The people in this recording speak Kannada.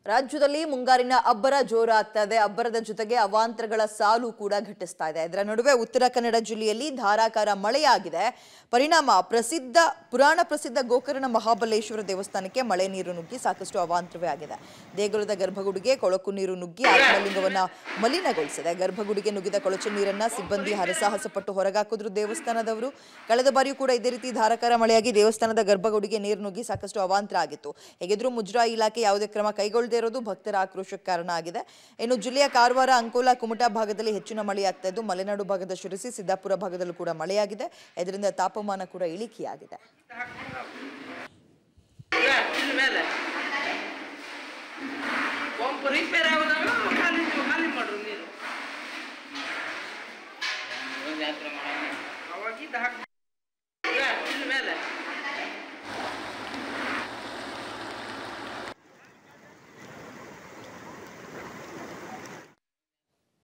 ರಾಜ್ಯದಲ್ಲಿ ಮುಂಗಾರಿನ ಅಬ್ಬರ ಜೋರಾಗ್ತಾ ಇದೆ ಅಬ್ಬರದ ಜೊತೆಗೆ ಅವಾಂತರಗಳ ಸಾಲು ಕೂಡ ಘಟಿಸ್ತಾ ಇದೆ ಇದರ ನಡುವೆ ಉತ್ತರ ಕನ್ನಡ ಜಿಲ್ಲೆಯಲ್ಲಿ ಧಾರಾಕಾರ ಮಳೆಯಾಗಿದೆ ಪರಿಣಾಮ ಪ್ರಸಿದ್ಧ ಪುರಾಣ ಪ್ರಸಿದ್ಧ ಗೋಕರ್ಣ ಮಹಾಬಲೇಶ್ವರ ದೇವಸ್ಥಾನಕ್ಕೆ ಮಳೆ ನೀರು ನುಗ್ಗಿ ಸಾಕಷ್ಟು ಅವಾಂತರವೇ ಆಗಿದೆ ದೇಗುಲದ ಗರ್ಭಗುಡಿಗೆ ಕೊಳಕು ನೀರು ನುಗ್ಗಿ ಆತ್ಮಲಿಂಗವನ್ನ ಮಲಿನಗೊಳಿಸಿದೆ ಗರ್ಭಗುಡಿಗೆ ನುಗ್ಗಿದ ಕೊಳಚೆ ನೀರನ್ನ ಸಿಬ್ಬಂದಿ ಹರಸಾಹಸ ಪಟ್ಟು ಹೊರಗಾಕಿದ್ರು ದೇವಸ್ಥಾನದವರು ಕಳೆದ ಬಾರಿಯೂ ಕೂಡ ಇದೇ ರೀತಿ ಧಾರಾಕಾರ ಮಳೆಯಾಗಿ ದೇವಸ್ಥಾನದ ಗರ್ಭಗುಡಿಗೆ ನೀರು ನುಗ್ಗಿ ಸಾಕಷ್ಟು ಅವಾಂತರ ಆಗಿತ್ತು ಹೇಗಿದ್ರೂ ಮುಜರಾಯಿ ಇಲಾಖೆ ಯಾವುದೇ ಕ್ರಮ ಕೈಗೊಳ್ಳದೇ ಇರೋದು ಭಕ್ತರ ಆಕ್ರೋಶಕ್ಕೆ ಕಾರಣ ಆಗಿದೆ ಇನ್ನು ಜಿಲ್ಲೆಯ ಕಾರವಾರ ಅಂಕೋಲಾ ಕುಮಟಾ ಭಾಗದಲ್ಲಿ ಹೆಚ್ಚಿನ ಮಳೆಯಾಗ್ತಾ ಇದ್ದು ಮಲೆನಾಡು ಭಾಗದ ಶಿರಸಿ ಸಿದ್ದಾಪುರ ಭಾಗದಲ್ಲೂ ಕೂಡ ಮಳೆಯಾಗಿದೆ ಇದರಿಂದ ತಾಪಮಾನ ಕೂಡ ಇಳಿಕೆಯಾಗಿದೆ ಇನ್ನು ಮೇಲೆ ಪಂಪ್ ರಿಪೇರ್ ಆಗೋದಾಗ ಖಾಲಿ ಖಾಲಿ ಮಾಡ್ರು ನೀರು ಅವಾಗಿದ್ದು ಹಾಕಿ